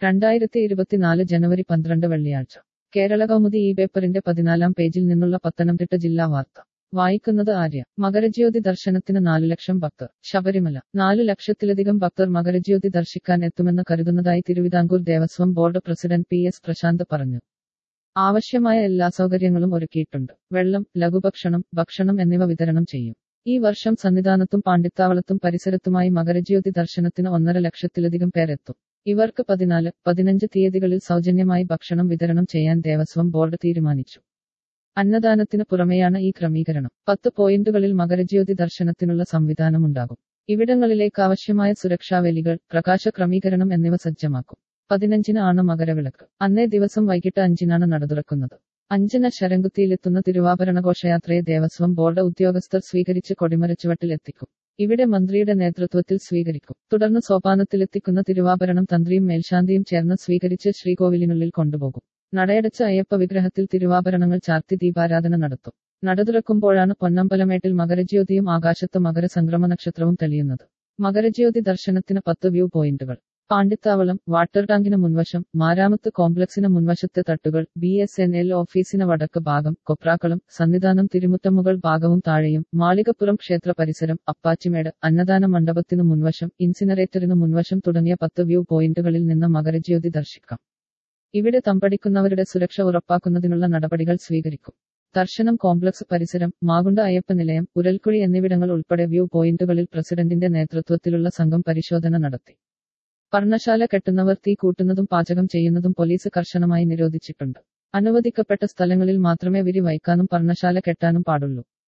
രണ്ടായിരത്തി ഇരുപത്തിനാല് ജനുവരി പന്ത്രണ്ട് വെള്ളിയാഴ്ച കേരള കൗമുദി ഈ പേപ്പറിന്റെ പതിനാലാം പേജിൽ നിന്നുള്ള പത്തനംതിട്ട ജില്ലാ വാർത്ത വായിക്കുന്നത് ആര്യ മകരജ്യോതി ദർശനത്തിന് നാലു ലക്ഷം ഭക്തർ ശബരിമല നാലു ലക്ഷത്തിലധികം ഭക്തർ മകരജ്യോതി ദർശിക്കാൻ എത്തുമെന്ന് കരുതുന്നതായി Thiruvithamkoor Devaswom board president P S Prashanth പറഞ്ഞു ആവശ്യമായ എല്ലാ സൗകര്യങ്ങളും ഒരുക്കിയിട്ടുണ്ട് വെള്ളം ലഘുഭക്ഷണം ഭക്ഷണം എന്നിവ വിതരണം ചെയ്യും ഈ വർഷം സന്നിധാനത്തും പാണ്ടിത്താവളത്തും പരിസരത്തുമായി മകരജ്യോതി ദർശനത്തിന് ഒന്നര ലക്ഷത്തിലധികം പേരെത്തും ഇവർക്ക് പതിനാല് പതിനഞ്ച് തീയതികളിൽ സൗജന്യമായി ഭക്ഷണം വിതരണം ചെയ്യാൻ ദേവസ്വം ബോർഡ് തീരുമാനിച്ചു അന്നദാനത്തിന് പുറമെയാണ് ഈ ക്രമീകരണം പത്ത് പോയിന്റുകളിൽ മകരജ്യോതി ദർശനത്തിനുള്ള സംവിധാനമുണ്ടാകും ഇവിടങ്ങളിലേക്ക് ആവശ്യമായ സുരക്ഷാവേലികൾ പ്രകാശ ക്രമീകരണം എന്നിവ സജ്ജമാക്കും പതിനഞ്ചിന് ആണ് മകരവിളക്ക് അന്നേ ദിവസം വൈകിട്ട് അഞ്ചിനാണ് നട തുറക്കുന്നത് അഞ്ചിന് ശരംകുത്തിയിലെത്തുന്ന തിരുവാഭരണ ഘോഷയാത്രയെ ദേവസ്വം ബോർഡ് ഉദ്യോഗസ്ഥർ സ്വീകരിച്ച് കൊടിമരച്ചുവട്ടിൽ എത്തിക്കും ഇവിടെ മന്ത്രിയുടെ നേതൃത്വത്തിൽ സ്വീകരിക്കും തുടർന്ന് സോപാനത്തിലെത്തിക്കുന്ന തിരുവാഭരണം തന്ത്രിയും മേൽശാന്തിയും ചേർന്ന് സ്വീകരിച്ച് ശ്രീകോവിലിനുള്ളിൽ കൊണ്ടുപോകും നടയടച്ച അയ്യപ്പ വിഗ്രഹത്തിൽ തിരുവാഭരണങ്ങൾ ചാർത്തി ദീപാരാധന നടത്തും നട തുറക്കുമ്പോഴാണ് പൊന്നമ്പലമേട്ടിൽ മകരജ്യോതിയും ആകാശത്ത് മകരസംക്രമ നക്ഷത്രവും തെളിയുന്നത് മകരജ്യോതി ദർശനത്തിന് പത്ത് വ്യൂ പോയിന്റുകൾ പാണ്ടിത്താവളം വാട്ടർ ടാങ്കിന് മുൻവശം മാരാമത്ത് കോംപ്ലക്സിന് മുൻവശത്തെ തട്ടുകൾ ബി എസ് എൻ എൽ ഓഫീസിന് വടക്ക് ഭാഗം കൊപ്രാക്കളം സന്നിധാനം തിരുമുറ്റമുകൾ ഭാഗവും താഴെയും മാളികപ്പുറം ക്ഷേത്ര പരിസരം അപ്പാച്ചിമേട് അന്നദാന മണ്ഡപത്തിനു മുൻവശം ഇൻസിനറേറ്ററിനു മുൻവശം തുടങ്ങിയ പത്ത് വ്യൂ പോയിന്റുകളിൽ നിന്ന് മകരജ്യോതി ദർശിക്കാം ഇവിടെ തമ്പടിക്കുന്നവരുടെ സുരക്ഷ ഉറപ്പാക്കുന്നതിനുള്ള നടപടികൾ സ്വീകരിക്കും ദർശനം കോംപ്ലക്സ് പരിസരം മാകുണ്ട അയ്യപ്പ നിലയം ഉരൽക്കുഴി എന്നിവിടങ്ങൾ ഉൾപ്പെടെ വ്യൂ പോയിന്റുകളിൽ പ്രസിഡന്റിന്റെ നേതൃത്വത്തിലുള്ള സംഘം പരിശോധന നടത്തി പർണശാല കെട്ടുന്നവർ തീ കൂട്ടുന്നതും പാചകം ചെയ്യുന്നതും പോലീസ് കർശനമായി നിരോധിച്ചിട്ടുണ്ട് അനുവദിക്കപ്പെട്ട സ്ഥലങ്ങളിൽ മാത്രമേ വിരി വയ്ക്കാനും പർണശാല കെട്ടാനും പാടുള്ളൂ